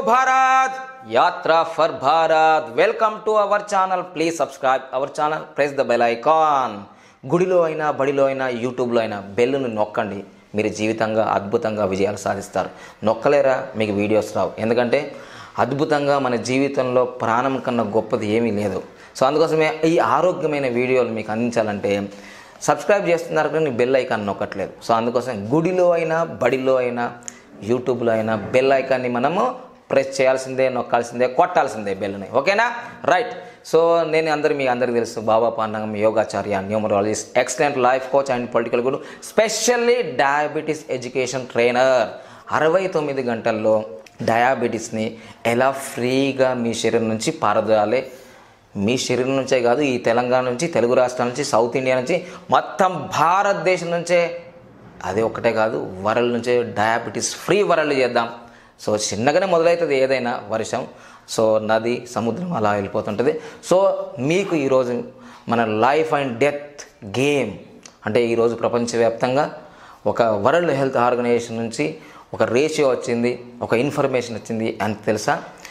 Bharat Yatra for Bharat welcome to our channel please subscribe our channel press the bell icon గుడిలో అయినా బడిలో అయినా యూట్యూబ్లో అయినా బెల్లును నొక్కండి మీరు జీవితంగా అద్భుతంగా విజయాలు సాధిస్తారు నొక్కలేరా మీకు వీడియోస్ రావు ఎందుకంటే అద్భుతంగా మన జీవితంలో ప్రాణం కన్నా గొప్పది ఏమీ లేదు సో అందుకోసమే ఈ ఆరోగ్యమైన వీడియోలు మీకు అందించాలంటే సబ్స్క్రైబ్ చేస్తున్నారు కానీ బెల్ ఐకాన్ నొక్కట్లేదు సో అందుకోసం గుడిలో అయినా బడిలో అయినా యూట్యూబ్లో అయినా బెల్ ఐకాన్ని మనము ప్రెస్ చేయాల్సిందే నొక్కాల్సిందే కొట్టాల్సిందే బెల్ని ఓకేనా రైట్ సో నేను అందరు మీ అందరికీ తెలుసు Baba Pandangam Yogacharya numerologist excellent life coach and political guru specially diabetes education trainer అరవై తొమ్మిది గంటల్లో డయాబెటీస్ని ఎలా ఫ్రీగా మీ శరీరం నుంచి పారదోయాలి మీ శరీరం నుంచే కాదు ఈ తెలంగాణ నుంచి తెలుగు రాష్ట్రాల నుంచి సౌత్ ఇండియా నుంచి మొత్తం భారతదేశం నుంచే అదే ఒకటే కాదు వరల్డ్ నుంచే డయాబెటీస్ ఫ్రీ వరల్డ్ చేద్దాం సో చిన్నగానే మొదలవుతుంది ఏదైనా వర్షం సో నది సముద్రం అలా వెళ్ళిపోతుంటుంది సో మీకు ఈరోజు మన లైఫ్ అండ్ డెత్ గేమ్ అంటే ఈరోజు ప్రపంచవ్యాప్తంగా ఒక వరల్డ్ హెల్త్ ఆర్గనైజేషన్ నుంచి ఒక రేషియో వచ్చింది ఒక ఇన్ఫర్మేషన్ వచ్చింది అని తెలుసా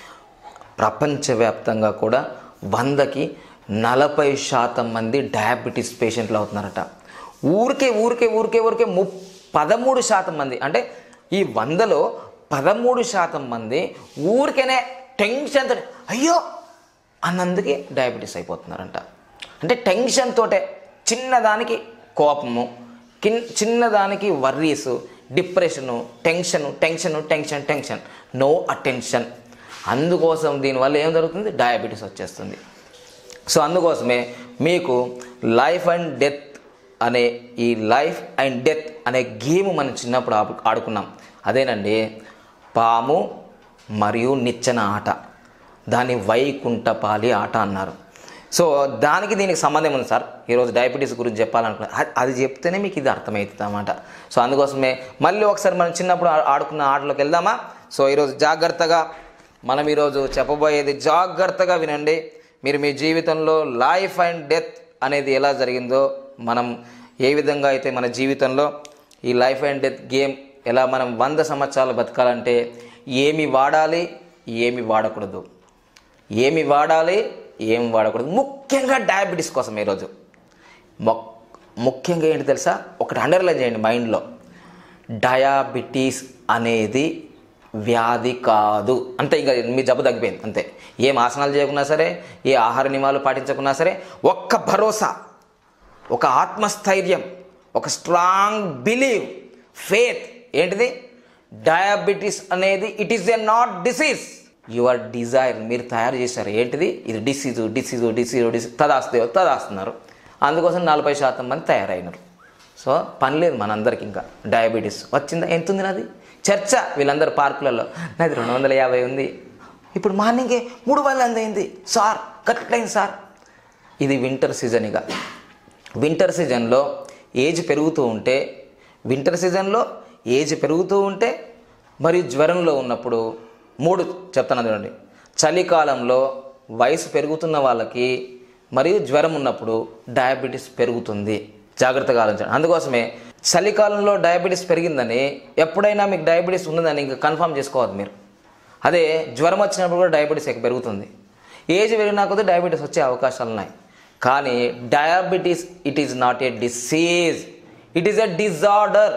ప్రపంచవ్యాప్తంగా కూడా వందకి నలభై శాతం మంది డయాబెటీస్ పేషెంట్లు అవుతున్నారట ఊరికే ఊరికే ఊరికే ఊరికే ము పదమూడు శాతం మంది అంటే ఈ వందలో పదమూడు శాతం మంది ఊరికేనే టెన్షన్ తోటి అయ్యో అన్నందుకే డయాబెటీస్ అయిపోతున్నారంట అంటే టెన్షన్ తోటే చిన్నదానికి కోపము కిన్ చిన్నదానికి worries depression tension tension tension tension no attention అందుకోసం దీనివల్ల ఏం జరుగుతుంది డయాబెటీస్ వచ్చేస్తుంది సో అందుకోసమే మీకు లైఫ్ అండ్ డెత్ అనే ఈ లైఫ్ అండ్ డెత్ అనే గేమ్ మనం చిన్నప్పుడు ఆడు- ఆడుకున్నాం అదేనండి పాము మరియు నిచ్చెన ఆట దాన్ని వైకుంఠపాలి ఆట అన్నారు సో దానికి దీనికి సంబంధం ఉంది సార్ ఈరోజు డయాబెటీస్ గురించి చెప్పాలనుకున్నా అది- అది చెప్తేనే మీకు ఇది అర్థమవుతుంది అన్నమాట సో అందుకోసమే మళ్ళీ ఒకసారి మనం చిన్నప్పుడు ఆ- ఆడుకున్న ఆటలోకి వెళ్దామా సో ఈరోజు జాగ్రత్తగా మనం ఈరోజు చెప్పబోయేది జాగ్రత్తగా వినండి మీరు మీ జీవితంలో లైఫ్ అండ్ డెత్ అనేది ఎలా జరిగిందో మనం ఏ విధంగా అయితే మన జీవితంలో ఈ లైఫ్ అండ్ డెత్ గేమ్ ఎలా మనం వంద సంవత్సరాలు బతకాలంటే ఏమి వాడాలి ఏమి వాడకూడదు ఏమి వాడాలి ఏమి వాడకూడదు ముఖ్యంగా డయాబెటీస్ కోసం ఈరోజు మొక్ ముఖ్యంగా ఏంటి తెలుసా ఒకటి అండర్లైన్ చేయండి మైండ్లో డయాబెటీస్ అనేది వ్యాధి కాదు అంతే ఇంకా మీ జబ్బు తగ్గిపోయింది అంతే ఏం ఆసనాలు చేయకున్నా సరే ఏ ఆహార నియమాలు పాటించకున్నా సరే ఒక్క భరోసా ఒక ఆత్మస్థైర్యం ఒక స్ట్రాంగ్ బిలీవ్ ఫేత్ ఏంటిది డయాబెటీస్ అనేది it is a not disease your desire మీరు తయారు చేశారు ఏంటిది ఇది డిసీజు డిసీజు డిసీజు డిసీజ్ తదాస్తే తదాస్తున్నారు అందుకోసం నలభై శాతం మంది తయారైనారు సో పని లేదు మనందరికి ఇంకా డయాబెటీస్ వచ్చిందా ఎంత ఉంది నాది చర్చ వీళ్ళందరూ పార్కులలో నాది రెండు వందల యాభై ఉంది ఇప్పుడు మార్నింగే మూడు వందల అంది అయింది సార్ కరెక్ట్ సార్ ఇది వింటర్ సీజన్ ఇక వింటర్ సీజన్లో ఏజ్ పెరుగుతూ ఉంటే వింటర్ సీజన్లో ఏజ్ పెరుగుతూ ఉంటే మరియు జ్వరంలో ఉన్నప్పుడు మూడు చెప్తాను చూడండి చలికాలంలో వయసు పెరుగుతున్న వాళ్ళకి మరియు జ్వరం ఉన్నప్పుడు డయాబెటీస్ పెరుగుతుంది జాగ్రత్తగా ఆలోచించండి అందుకోసమే చలికాలంలో డయాబెటీస్ పెరిగిందని ఎప్పుడైనా మీకు డయాబెటీస్ ఉన్నదని ఇంకా కన్ఫర్మ్ చేసుకోవద్దు మీరు అదే జ్వరం వచ్చినప్పుడు కూడా డయాబెటీస్ ఎక్కువ పెరుగుతుంది ఏజ్ పెరిగినా కొద్దీ డయాబెటీస్ వచ్చే అవకాశాలు ఉన్నాయి కానీ diabetes it is not a disease it is a disorder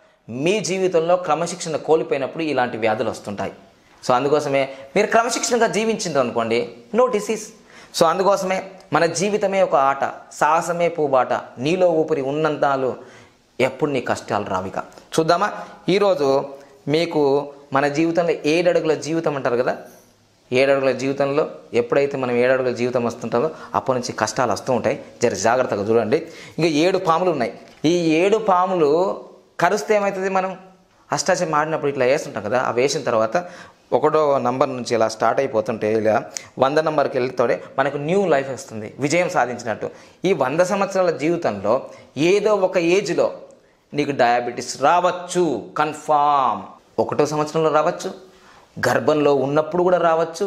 మీ జీవితంలో క్రమశిక్షణ కోల్పోయినప్పుడు ఇలాంటి వ్యాధులు వస్తుంటాయి సో అందుకోసమే మీరు క్రమశిక్షణగా జీవించింది అనుకోండి నో డిసీజ్ సో అందుకోసమే మన జీవితమే ఒక ఆట సాహసమే పూబాట నీలో ఊపిరి ఉన్నంతాలు ఎప్పుడు నీ కష్టాలు రావిక చూద్దామా ఈరోజు మీకు మన జీవితంలో ఏడడుగుల జీవితం అంటారు కదా ఏడడుగుల జీవితంలో ఎప్పుడైతే మనం ఏడడుగుల జీవితం వస్తుంటుందో అప్పటి నుంచి కష్టాలు వస్తూ ఉంటాయి జర జాగ్రత్తగా చూడండి ఇంకా ఏడు పాములు ఉన్నాయి ఈ ఏడు పాములు కరుస్తే ఏమవుతుంది మనం అష్టాచం ఆడినప్పుడు ఇట్లా వేస్తుంటాం కదా ఆ వేసిన తర్వాత ఒకటో నంబర్ నుంచి ఇలా స్టార్ట్ అయిపోతుంటే ఇలా వంద నంబర్కి వెళ్తాడే మనకు న్యూ లైఫ్ వస్తుంది విజయం సాధించినట్టు ఈ వంద సంవత్సరాల జీవితంలో ఏదో ఒక ఏజ్లో నీకు డయాబెటీస్ రావచ్చు కన్ఫామ్ ఒకటో సంవత్సరంలో రావచ్చు గర్భంలో ఉన్నప్పుడు కూడా రావచ్చు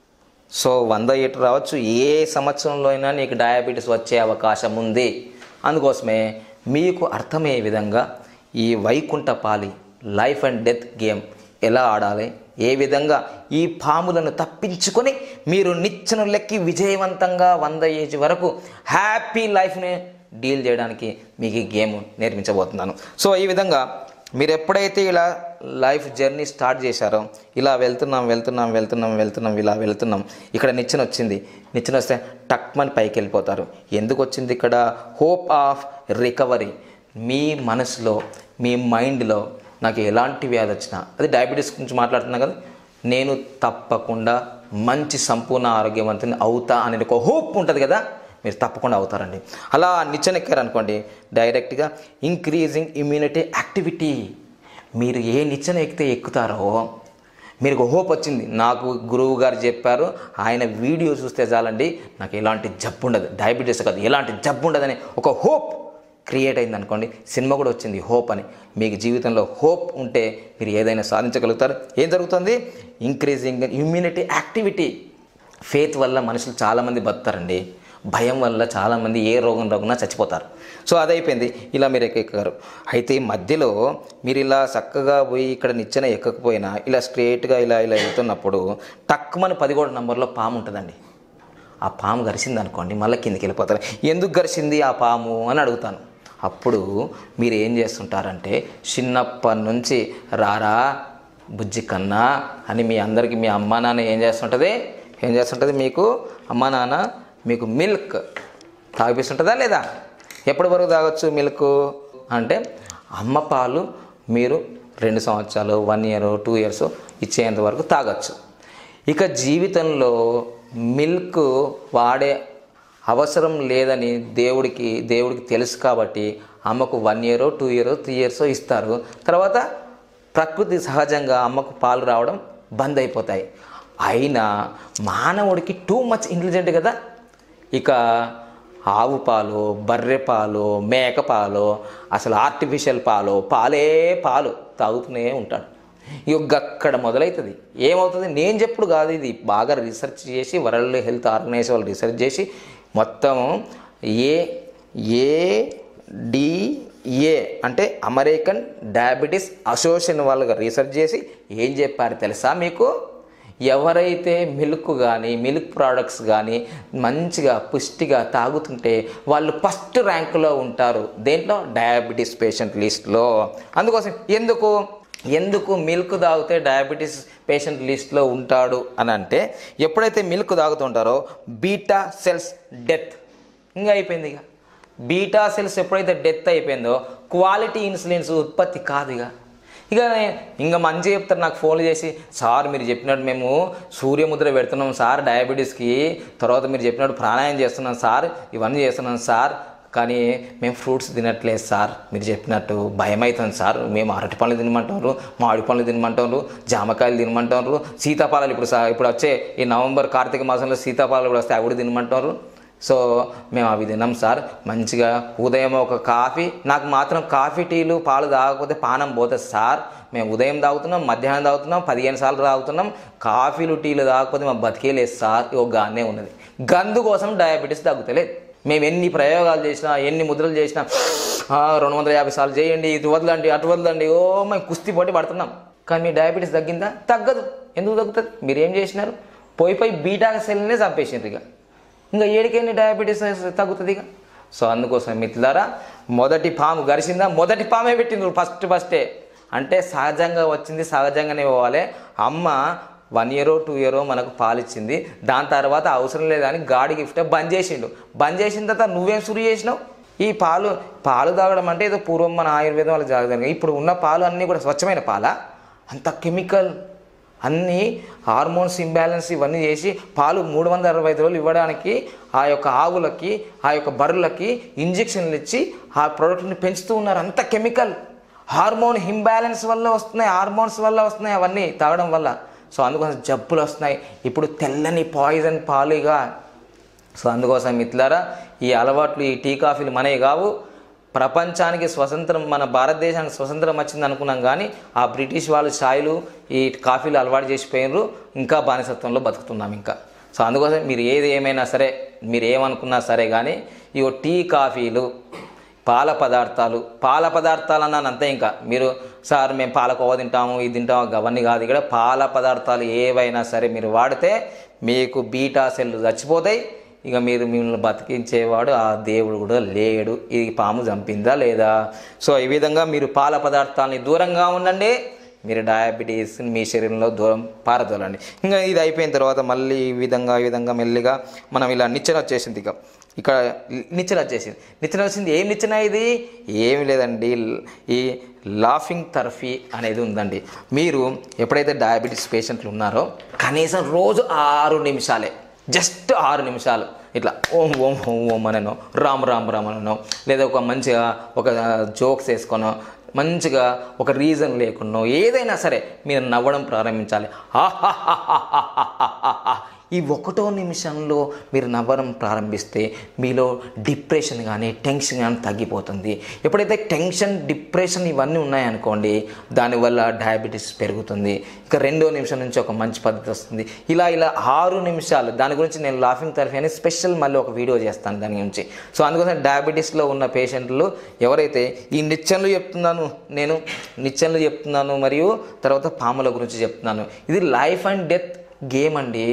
సో వంద ఏటు రావచ్చు ఏ సంవత్సరంలో అయినా నీకు డయాబెటీస్ వచ్చే అవకాశం ఉంది అందుకోసమే మీకు అర్థమయ్యే విధంగా ఈ వైకుంఠపాలి లైఫ్ అండ్ డెత్ గేమ్ ఎలా ఆడాలి ఏ విధంగా ఈ పాములను తప్పించుకొని మీరు నిచ్చెన లెక్కి విజయవంతంగా వంద ఏజ్ వరకు హ్యాపీ లైఫ్ని డీల్ చేయడానికి మీకు ఈ గేమ్ నేర్పించబోతున్నాను సో ఈ విధంగా మీరు ఎప్పుడైతే ఇలా లైఫ్ జర్నీ స్టార్ట్ చేశారో ఇలా వెళ్తున్నాం వెళ్తున్నాం వెళ్తున్నాం వెళ్తున్నాం ఇలా వెళ్తున్నాం ఇక్కడ నిచ్చెన వచ్చింది నిచ్చెన వస్తే టక్మని పైకి వెళ్ళిపోతారు ఎందుకు వచ్చింది ఇక్కడ హోప్ ఆఫ్ రికవరీ మీ మనసులో మీ మైండ్లో నాకు ఎలాంటి వ్యాధి వచ్చినా అది డయాబెటీస్ గురించి మాట్లాడుతున్నా కదా నేను తప్పకుండా మంచి సంపూర్ణ ఆరోగ్యవంతుని అవుతా అనే ఒక హోప్ ఉంటుంది కదా మీరు తప్పకుండా అవుతారండి అలా నిచ్చెనెక్కారనుకోండి డైరెక్ట్గా ఇంక్రీజింగ్ ఇమ్యూనిటీ యాక్టివిటీ మీరు ఏ నిచ్చెన ఎక్కితే ఎక్కుతారో మీరు ఒక హోప్ వచ్చింది నాకు గురువు గారు చెప్పారు ఆయన వీడియో చూస్తే చాలండి నాకు ఎలాంటి జబ్బు ఉండదు డయాబెటీస్ కాదు ఎలాంటి జబ్బు ఉండదని ఒక హోప్ క్రియేట్ అయింది అనుకోండి సినిమా కూడా వచ్చింది హోప్ అని మీకు జీవితంలో హోప్ ఉంటే మీరు ఏదైనా సాధించగలుగుతారు ఏం జరుగుతుంది ఇంక్రీజింగ్ ఇమ్యూనిటీ యాక్టివిటీ ఫేత్ వల్ల మనుషులు చాలామంది బతుకుతారండి భయం వల్ల చాలామంది ఏ రోగం రోగనా చచ్చిపోతారు సో అదైపోయింది ఇలా మీరు ఎక్కారు అయితే మధ్యలో మీరు ఇలా చక్కగా పోయి ఇక్కడ నిచ్చెన ఎక్కకపోయినా ఇలా స్ట్రేట్గా ఇలా ఇలా వెళ్తున్నప్పుడు టక్కుమని పదిహేడు నంబర్లో పాము ఉంటుందండి ఆ పాము గరిచింది అనుకోండి మళ్ళీ కిందికి వెళ్ళిపోతారు ఎందుకు గరిచింది ఆ పాము అని అడుగుతాను అప్పుడు మీరు ఏం చేస్తుంటారంటే చిన్నప్పటి నుంచి రారా బుజ్జి కన్నా అని మీ అందరికీ మీ అమ్మా నాన్న ఏం చేస్తుంటుంది ఏం చేస్తుంటుంది మీకు అమ్మా నాన్న మీకు మిల్క్ తాగిపిస్తుంటుందా లేదా ఎప్పటి వరకు తాగొచ్చు మిల్క్ అంటే అమ్మ పాలు మీరు రెండు సంవత్సరాలు వన్ ఇయర్ టూ ఇయర్స్ ఇచ్చేంత వరకు తాగొచ్చు ఇక జీవితంలో మిల్క్ వాడే అవసరం లేదని దేవుడికి దేవుడికి తెలుసు కాబట్టి అమ్మకు one year two year three years ఇస్తారు తర్వాత ప్రకృతి సహజంగా అమ్మకు పాలు రావడం బంద్ అయిపోతాయి అయినా మానవుడికి టూ మచ్ ఇంటెలిజెంట్ కదా ఇక ఆవు పాలు బర్రె పాలు మేక పాలు అసలు ఆర్టిఫిషియల్ పాలు పాలే పాలు తాగుతూనే ఉంటాడు ఇక అక్కడ మొదలవుతుంది ఏమవుతుంది నేను చెప్పుడు కాదు ఇది బాగా రీసెర్చ్ చేసి వరల్డ్ హెల్త్ ఆర్గనైజేషన్ వాళ్ళు రీసెర్చ్ చేసి మొత్తం ఏ ఏ డిఏ అంటే అమెరికన్ డయాబెటీస్ అసోసియేషన్ వాళ్ళుగా రీసెర్చ్ చేసి ఏం చెప్పారు తెలుసా మీకు ఎవరైతే మిల్క్ కానీ మిల్క్ ప్రోడక్ట్స్ కానీ మంచిగా పుష్టిగా తాగుతుంటే వాళ్ళు ఫస్ట్ ర్యాంకులో ఉంటారు దేంట్లో డయాబెటీస్ పేషెంట్ లిస్ట్లో అందుకోసం ఎందుకు ఎందుకు మిల్క్ తాగితే డయాబెటీస్ పేషెంట్ లిస్ట్లో ఉంటాడు అని అంటే ఎప్పుడైతే మిల్క్ తాగుతుంటారో బీటా సెల్స్ డెత్ ఇంకా అయిపోయింది ఇక బీటా సెల్స్ ఎప్పుడైతే డెత్ అయిపోయిందో క్వాలిటీ ఇన్సులిన్స్ ఉత్పత్తి కాదు ఇక ఇక ఇంకా మంచి చెప్తారు నాకు ఫోన్లు చేసి సార్ మీరు చెప్పినట్టు మేము సూర్యముద్ర పెడుతున్నాం సార్ డయాబెటీస్కి తర్వాత మీరు చెప్పినట్టు ప్రాణాయామం చేస్తున్నాం సార్ ఇవన్నీ చేస్తున్నాం సార్ కానీ మేము ఫ్రూట్స్ తినట్లేదు సార్ మీరు చెప్పినట్టు భయం అవుతుంది సార్ మేము అరటి పళ్ళు తినమంటారు మామిడి పళ్ళు తినమంటారు జామకాయలు తినమంటారు సీతాఫలాలు ఇప్పుడు సా- ఇప్పుడు వచ్చే ఈ నవంబర్ కార్తీక మాసంలో సీతాఫలాలు కూడా వస్తే అవి కూడా తినమంటారు సో మేము అవి తిన్నాం సార్ మంచిగా ఉదయం ఒక కాఫీ నాకు మాత్రం కాఫీ టీలు పాలు తాగకపోతే పానం పోతుంది సార్ మేము ఉదయం తాగుతున్నాం మధ్యాహ్నం తాగుతున్నాం పదిహేను సార్లు తాగుతున్నాం కాఫీలు టీలు తాగకపోతే మా బతికేలేదు సార్ ఒక గానే ఉన్నది గందు కోసం డయాబెటీస్ తగ్గుతలేదు మేము ఎన్ని ప్రయోగాలు చేసినా ఎన్ని ముద్రలు చేసినా "ఆ, రెండు వందల యాభై సార్లు చేయండి ఇటు వదలండి అటు వదలండి ఓ మేము కుస్తీ పోటీ పడుతున్నాం కానీ మీ డయాబెటీస్ తగ్గిందా తగ్గదు ఎందుకు తగ్గుతుంది మీరు ఏం చేసినారు పోయి పోయి బీటా సెల్నే చంపేసిండ్రు ఇక ఇంకా ఏడికెళ్ళి డయాబెటీస్ తగ్గుతుంది ఇక సో అందుకోసం మిత్రులారా మొదటి పాము గరిసిందా మొదటి పామే పెట్టిండ్రు ఫస్ట్ ఫస్టే అంటే సహజంగా వచ్చింది సహజంగానే పోవాలి అమ్మ వన్ ఇయరో టూ ఇయరో మనకు పాలిచ్చింది దాని తర్వాత అవసరం లేదని గాడి గిఫ్ట్ బంద్ చేసిండు బంద్ చేసిన తర్వాత నువ్వేం సురు చేసినావు ఈ పాలు పాలు తాగడం అంటే ఏదో పూర్వం మన ఆయుర్వేదం వాళ్ళు జాగ్రత్త ఇప్పుడు ఉన్న పాలు అన్నీ కూడా స్వచ్ఛమైన పాలా అంత కెమికల్ అన్నీ హార్మోన్స్ ఇంబ్యాలెన్స్ ఇవన్నీ చేసి పాలు మూడు వందల అరవై ఐదు రోజులు ఇవ్వడానికి ఆ యొక్క ఆవులకి ఆ యొక్క బర్రెలకి ఇంజెక్షన్లు ఇచ్చి ఆ ప్రోడక్ట్ని పెంచుతూ ఉన్నారు అంత కెమికల్ హార్మోన్ ఇంబ్యాలెన్స్ వల్ల వస్తున్నాయి హార్మోన్స్ వల్ల వస్తున్నాయి అవన్నీ తాగడం వల్ల సో అందుకోసం జబ్బులు వస్తున్నాయి ఇప్పుడు తెల్లని పాయిజన్ పాలుగా సో అందుకోసం మిత్రులారా ఈ అలవాట్లు ఈ టీ కాఫీలు మనవి కావు ప్రపంచానికి స్వతంత్రం మన భారతదేశానికి స్వతంత్రం వచ్చింది అనుకున్నాం కానీ ఆ బ్రిటిష్ వాళ్ళు ఛాయ్లు ఈ కాఫీలు అలవాటు చేసిపోయినరు ఇంకా బానిసత్వంలో బతుకుతున్నాం ఇంకా సో అందుకోసం మీరు ఏది ఏమైనా సరే మీరు ఏమనుకున్నా సరే కానీ ఈ టీ కాఫీలు పాల పదార్థాలు పాల పదార్థాలు అన్నాను అంతే ఇంకా మీరు సార్ మేము పాలకోవ తింటాము ఇది తింటాము అవన్నీ కాదు ఇక్కడ పాల పదార్థాలు ఏవైనా సరే మీరు వాడితే మీకు బీటా సెల్ చచ్చిపోతాయి ఇక మీరు మిమ్మల్ని బతికించేవాడు ఆ దేవుడు కూడా లేడు ఈ పాము చంపిందా లేదా సో ఈ విధంగా మీరు పాల పదార్థాలని దూరంగా ఉండండి మీరు డయాబెటీస్ మీ శరీరంలో దూరం పారదోలండి ఇంకా ఇది అయిపోయిన తర్వాత మళ్ళీ ఈ విధంగా ఈ విధంగా మెల్లిగా మనం ఇలా నిచ్చెన వచ్చేసింది ఇక ఇక్కడ నిచ్చెన వచ్చేసింది నిచ్చెన వచ్చింది ఏం నిచ్చెన ఇది ఏమి లేదండి ఈ లాఫింగ్ థెరపీ అనేది ఉందండి మీరు ఎప్పుడైతే డయాబెటీస్ పేషెంట్లు ఉన్నారో కనీసం రోజు ఆరు నిమిషాలే జస్ట్ ఆరు నిమిషాలు ఇట్లా ఓం ఓం ఓం ఓం అనో రామ్ రామ్ రామ్ అనో లేదా ఒక మంచిగా ఒక జోక్స్ వేసుకొనో మంచిగా ఒక రీజన్ లేకుండా ఏదైనా సరే మీరు నవ్వడం ప్రారంభించాలి ఆహాహాహాహాహాహా. ఈ ఒకటో నిమిషంలో మీరు నవ్వడం ప్రారంభిస్తే మీలో డిప్రెషన్ కానీ టెన్షన్ కానీ తగ్గిపోతుంది ఎప్పుడైతే టెన్షన్ డిప్రెషన్ ఇవన్నీ ఉన్నాయనుకోండి దానివల్ల డయాబెటీస్ పెరుగుతుంది ఇక రెండో నిమిషం నుంచి ఒక మంచి పద్ధతి వస్తుంది ఇలా ఇలా ఆరు నిమిషాలు దాని గురించి నేను లాఫింగ్ థెరపీ అని స్పెషల్ మళ్ళీ ఒక వీడియో చేస్తాను దాని గురించి సో అందుకోసం డయాబెటీస్లో ఉన్న పేషెంట్లు ఎవరైతే ఈ నిచ్చెనలు చెప్తున్నాను నేను నిచ్చెనలు చెప్తున్నాను మరియు తర్వాత పాముల గురించి చెప్తున్నాను ఇది లైఫ్ అండ్ డెత్ గేమ్ అండి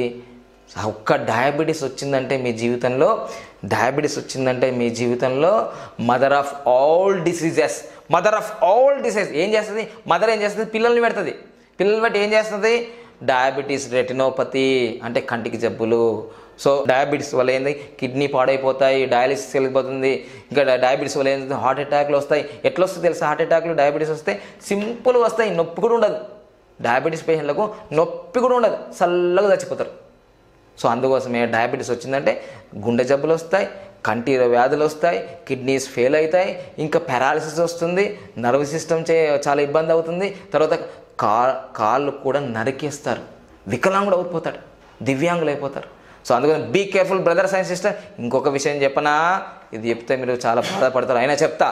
ఆ ఒక్క డయాబెటీస్ వచ్చిందంటే మీ జీవితంలో డయాబెటీస్ వచ్చిందంటే మీ జీవితంలో mother of all diseases mother of all diseases ఏం చేస్తుంది మదర్ ఏం చేస్తుంది పిల్లల్ని పెడుతుంది పిల్లల్ని బట్టి ఏం చేస్తుంది డయాబెటీస్ రెటినోపతి అంటే కంటికి జబ్బులు సో డయాబెటీస్ వల్ల ఏంది కిడ్నీ పాడైపోతాయి డయాలిసిస్ వెళ్ళిపోతుంది ఇంకా డ- డయాబెటీస్ వల్ల ఏంది హార్ట్ అటాక్లు వస్తాయి ఎట్లా వస్తుంది తెలుసా హార్ట్ అటాక్లు డయాబెటీస్ వస్తే సింపుల్ వస్తాయి నొప్పి కూడా ఉండదు డయాబెటీస్ పేషెంట్లకు నొప్పి కూడా ఉండదు చల్లగా చచ్చిపోతారు సో అందుకోసమే డయాబెటీస్ వచ్చిందంటే గుండె జబ్బులు వస్తాయి కంటి వ్యాధులు వస్తాయి కిడ్నీస్ ఫెయిల్ అవుతాయి ఇంకా పారాలిసిస్ వస్తుంది నర్వ్ సిస్టమ్ చే చాలా ఇబ్బంది అవుతుంది తర్వాత కా కాళ్ళు కూడా నరికేస్తారు వికలాంగుడు అయిపోతాడు దివ్యాంగులు అయిపోతారు సో అందుకని be careful brothers and sister ఇంకొక విషయం చెప్పనా ఇది చెప్తే మీరు చాలా బాధపడతారు అయినా చెప్తా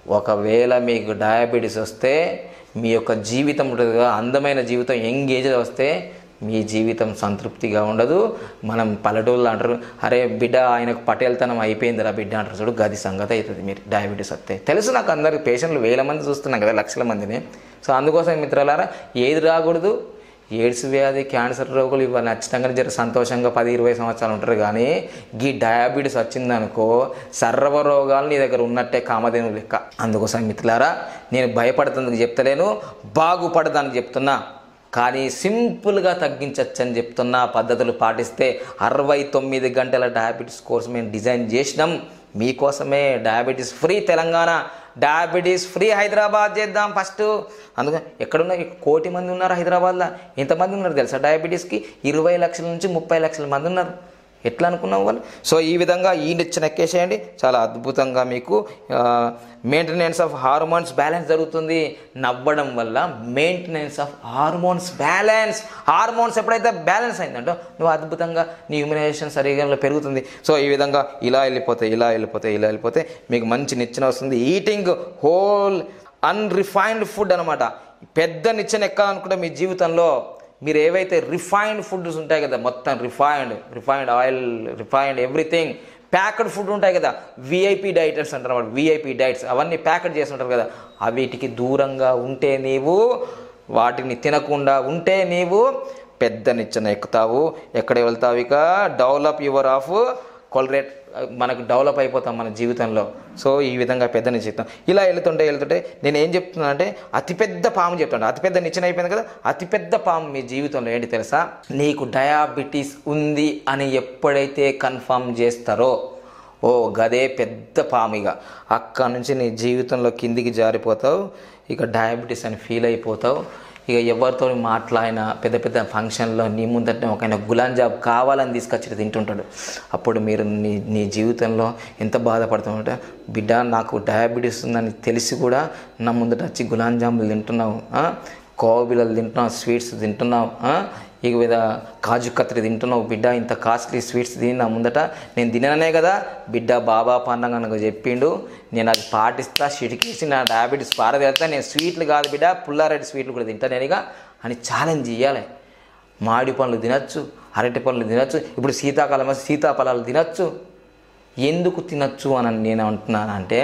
ఒకవేళ మీకు డయాబెటీస్ వస్తే మీ యొక్క జీవితం ఉంటుంది కదా అందమైన జీవితం యంగ్ ఏజ్ వస్తే మీ జీవితం సంతృప్తిగా ఉండదు మనం పల్లెటూళ్ళు అంటారు అరే బిడ్డ ఆయనకు పటేల్తనం అయిపోయిందిరా బిడ్డ అంటారు చూడు గది సంగతి అవుతుంది మీరు డయాబెటీస్ వస్తే తెలుసు నాకు అందరికి పేషెంట్లు వేల మంది చూస్తున్నాం కదా లక్షల మందిని సో అందుకోసం మిత్రులారా ఏది రాకూడదు ఎయిడ్స్ వ్యాధి క్యాన్సర్ రోగులు ఇవన్నీ ఖచ్చితంగా జర సంతోషంగా పది ఇరవై సంవత్సరాలు ఉంటారు కానీ ఈ డయాబెటీస్ వచ్చిందనుకో సర్వ రోగాలు నీ దగ్గర ఉన్నట్టే కామధేను లెక్క అందుకోసం మిత్రులారా నేను భయపడుతుందుకు చెప్తలేను బాగుపడదానికి చెప్తున్నా కానీ సింపుల్గా తగ్గించవచ్చు అని చెప్తున్న పద్ధతులు పాటిస్తే అరవై తొమ్మిది గంటల డయాబెటీస్ కోర్స్ మేము డిజైన్ చేసినాం మీకోసమే diabetes free Telangana diabetes free Hyderabad చేద్దాం ఫస్ట్ అందుకని ఎక్కడున్నా కోటి మంది ఉన్నారు హైదరాబాద్లో ఎంతమంది ఉన్నారు తెలుసా డయాబెటీస్కి ఇరవై లక్షల నుంచి ముప్పై లక్షల మంది ఉన్నారు ఎట్లా అనుకున్నాం వాళ్ళు సో ఈ విధంగా ఈ నిచ్చెన ఎక్కేసేయండి చాలా అద్భుతంగా మీకు మెయింటెనెన్స్ ఆఫ్ హార్మోన్స్ బ్యాలెన్స్ జరుగుతుంది నవ్వడం వల్ల maintenance of hormones balance hormones ఎప్పుడైతే బ్యాలెన్స్ అయిందంటో నువ్వు అద్భుతంగా నీ ఇమ్యునైజేషన్ సరిగా పెరుగుతుంది సో ఈ విధంగా ఇలా వెళ్ళిపోతే ఇలా వెళ్ళిపోతే ఇలా వెళ్ళిపోతే మీకు మంచి నిచ్చెన వస్తుంది ఈటింగ్ హోల్ అన్రిఫైన్డ్ ఫుడ్ అనమాట పెద్ద నిచ్చెన ఎక్కాలనుకుంటే మీ జీవితంలో మీరు ఏవైతే రిఫైన్డ్ ఫుడ్స్ ఉంటాయి కదా మొత్తం refined refined oil refined everything packed food ఉంటాయి కదా విఐపి డైటర్స్ అంటారు అన్నమాట విఐపి డైట్స్ అవన్నీ ప్యాకెట్ చేసి ఉంటారు కదా అవిటికి దూరంగా ఉంటే నీవు వాటిని తినకుండా ఉంటే నీవు పెద్ద నిచ్చెన ఎక్కుతావు ఎక్కడ వెళ్తావు ఇక డెవలప్ యువర్ ఆఫ్ కొలరేట్ మనకు డెవలప్ అయిపోతాం మన జీవితంలో సో ఈ విధంగా పెద్ద నిశ్చితం ఇలా వెళ్తుంటే వెళ్తుంటే నేను ఏం చెప్తున్నా అంటే అతిపెద్ద పాము చెప్తాను అతిపెద్ద నిచ్చెన అయిపోయింది కదా అతిపెద్ద పాము మీ జీవితంలో ఏంటి తెలుసా నీకు డయాబెటీస్ ఉంది అని ఎప్పుడైతే కన్ఫర్మ్ చేస్తారో ఓ గదే పెద్ద పాము ఇక అక్కడ నుంచి నీ జీవితంలో కిందికి జారిపోతావు ఇక డయాబెటీస్ అని ఫీల్ అయిపోతావు ఇక ఎవరితో మాట్లాడినా పెద్ద పెద్ద ఫంక్షన్లో నీ ముందట ఒక ఆయన గులాం జాబ్ కావాలని తీసుకొచ్చి తింటుంటాడు అప్పుడు మీరు నీ నీ జీవితంలో ఎంత బాధపడుతుంటే బిడ్డ నాకు డయాబెటీస్ ఉందని తెలిసి కూడా నా ముందట వచ్చి గులాం జాములు తింటున్నావు ఆ? కోవిలలు తింటున్నావు స్వీట్స్ తింటున్నావు ఆ? ఇక మీద కాజు కత్రి తింటున్నావు బిడ్డ ఇంత కాస్ట్లీ స్వీట్స్ తిని నా ముందట నేను తిననే కదా బిడ్డ బాబా పండగ నాకు చెప్పిండు నేను అది పాటిస్తా చిటికేసి నా డయాబెటీస్ పారదేస్తా నేను స్వీట్లు కాదు బిడ్డ పుల్లారెడ్డి స్వీట్లు కూడా తింటా నేనుగా అని ఛాలెంజ్ చేయాలి మామిడి పండ్లు తినచ్చు అరటి పండ్లు తినచ్చు ఇప్పుడు శీతాకాలం వస్తే సీతాఫలాలు తినచ్చు ఎందుకు తినచ్చు అని నేను అంటున్నానంటే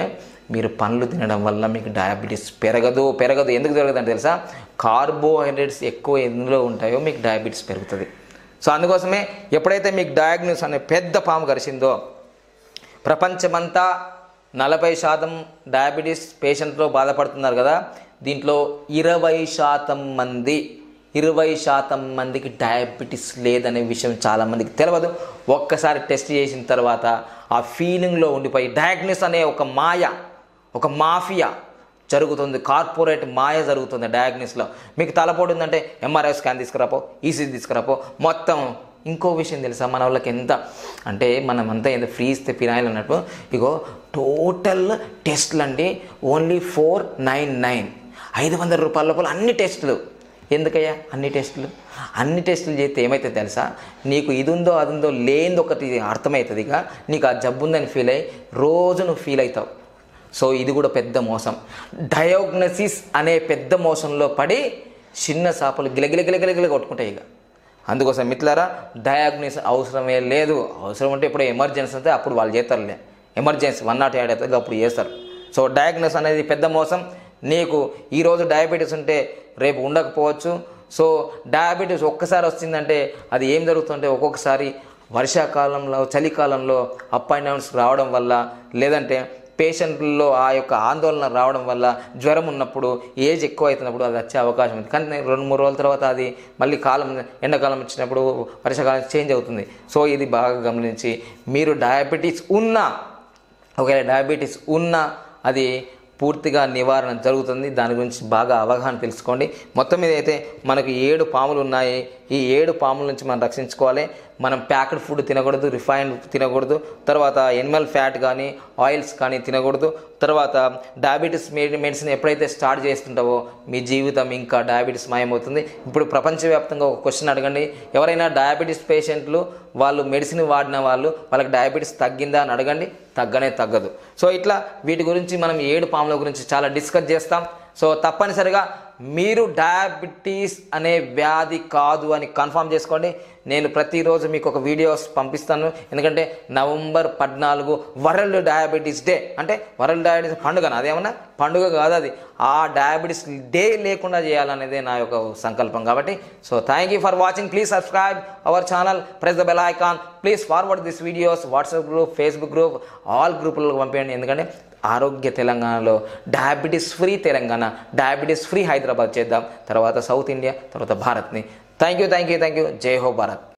మీరు పండ్లు తినడం వల్ల మీకు డయాబెటీస్ పెరగదు పెరగదు ఎందుకు పెరగదు అంటే తెలుసా కార్బోహైడ్రేట్స్ ఎక్కువ ఎందులో ఉంటాయో మీకు డయాబెటీస్ పెరుగుతుంది సో అందుకోసమే ఎప్పుడైతే మీకు డయాగ్నోస్ అనే పెద్ద పాము కరిచిందో ప్రపంచమంతా నలభై శాతం డయాబెటీస్ పేషెంట్తో బాధపడుతున్నారు కదా దీంట్లో ఇరవై శాతం మంది ఇరవై శాతం మందికి డయాబెటీస్ లేదనే విషయం చాలామందికి తెలియదు ఒక్కసారి టెస్ట్ చేసిన తర్వాత ఆ ఫీలింగ్లో ఉండిపోయి డయాగ్నోస్ అనే ఒక మాయ ఒక మాఫియా జరుగుతుంది కార్పొరేట్ మాయ జరుగుతుంది డయాగ్నోస్లో మీకు తలపోటు ఉందంటే ఎంఆర్ఐ స్కాన్ తీసుకురాపో ఈసీజీ తీసుకురాపో మొత్తం ఇంకో విషయం తెలుసా మన వాళ్ళకి ఎంత అంటే మనం అంతా ఎంత ఫ్రీ ఇస్తే ఫినాయిల్ అన్నట్టు ఇగో టోటల్ టెస్ట్లు అండి ఓన్లీ ఫోర్ నైన్ నైన్ ఐదు వందల రూపాయల లోపల అన్ని టెస్టులు ఎందుకయ్యా అన్ని టెస్టులు అన్ని టెస్టులు చేస్తే ఏమైతే తెలుసా నీకు ఇది ఉందో అది ఉందో లేనిది ఒకటి అర్థమవుతుంది ఇక నీకు ఆ జబ్బు ఉందని ఫీల్ అయ్యి రోజు నువ్వు ఫీల్ అవుతావు సో ఇది కూడా పెద్ద మోసం డయోగ్నసిస్ అనే పెద్ద మోసంలో పడి చిన్న చేపలు గిలగిల గిలగిలగిల కొట్టుకుంటాయి ఇక అందుకోసం మిత్రులారా డయాగ్నోస్ అవసరమే లేదు అవసరం ఉంటే ఇప్పుడు ఎమర్జెన్సీ అయితే అప్పుడు వాళ్ళు చేస్తారులే ఎమర్జెన్సీ వన్ నాట్ ఎయిట్ అయితే అప్పుడు చేస్తారు సో డయాగ్నోస్ అనేది పెద్ద మోసం నీకు ఈరోజు డయాబెటీస్ ఉంటే రేపు ఉండకపోవచ్చు సో డయాబెటీస్ ఒక్కసారి వచ్చిందంటే అది ఏం జరుగుతుందంటే ఒక్కొక్కసారి వర్షాకాలంలో చలికాలంలో అప్ అండ్ డౌన్స్ రావడం వల్ల లేదంటే పేషెంట్లలో ఆ యొక్క ఆందోళన రావడం వల్ల జ్వరం ఉన్నప్పుడు ఏజ్ ఎక్కువ అవుతున్నప్పుడు అది వచ్చే అవకాశం ఉంది కానీ రెండు మూడు రోజుల తర్వాత అది మళ్ళీ కాలం ఎండాకాలం వచ్చినప్పుడు వర్షాకాలం చేంజ్ అవుతుంది సో ఇది బాగా గమనించి మీరు డయాబెటీస్ ఉన్నా ఒకవేళ డయాబెటీస్ ఉన్నా అది పూర్తిగా నివారణ జరుగుతుంది దాని గురించి బాగా అవగాహన తెలుసుకోండి మొత్తం మీద అయితే మనకు ఏడు పాములు ఉన్నాయి ఈ ఏడు పాముల నుంచి మనం రక్షించుకోవాలి మనం ప్యాక్డ్ ఫుడ్ తినకూడదు రిఫైన్డ్ తినకూడదు తర్వాత ఎనిమల్ ఫ్యాట్ కానీ ఆయిల్స్ కానీ తినకూడదు తర్వాత డయాబెటీస్ మెడిసిన్ ఎప్పుడైతే స్టార్ట్ చేస్తుంటావో మీ జీవితం ఇంకా డయాబెటీస్ మాయమవుతుంది ఇప్పుడు ప్రపంచవ్యాప్తంగా ఒక క్వశ్చన్ అడగండి ఎవరైనా డయాబెటీస్ పేషెంట్లు వాళ్ళు మెడిసిన్ వాడిన వాళ్ళు వాళ్ళకి డయాబెటీస్ తగ్గిందా అని అడగండి తగ్గనే తగ్గదు సో ఇట్లా వీటి గురించి మనం ఏడు పాముల గురించి చాలా డిస్కస్ చేస్తాం సో తప్పనిసరిగా మీరు డయాబెటీస్ అనే వ్యాధి కాదు అని కన్ఫర్మ్ చేసుకోండి నేను ప్రతిరోజు మీకు ఒక వీడియోస్ పంపిస్తాను ఎందుకంటే నవంబర్ పద్నాలుగు వరల్డ్ డయాబెటీస్ డే అంటే వరల్డ్ డయాబెటీస్ పండుగ అదేమన్నా పండుగ కాదు అది ఆ డయాబెటీస్ డే లేకుండా చేయాలనేదే నా యొక్క సంకల్పం కాబట్టి so thank you for watching please subscribe our channel press the bell icon please forward this videos WhatsApp group Facebook group all గ్రూపులకు పంపించండి ఎందుకంటే ఆరోగ్య తెలంగాణలో diabetes free Telangana diabetes free Hyderabad చేద్దాం తర్వాత సౌత్ ఇండియా తర్వాత భారత్ని thank you thank you thank you జై హో భారత్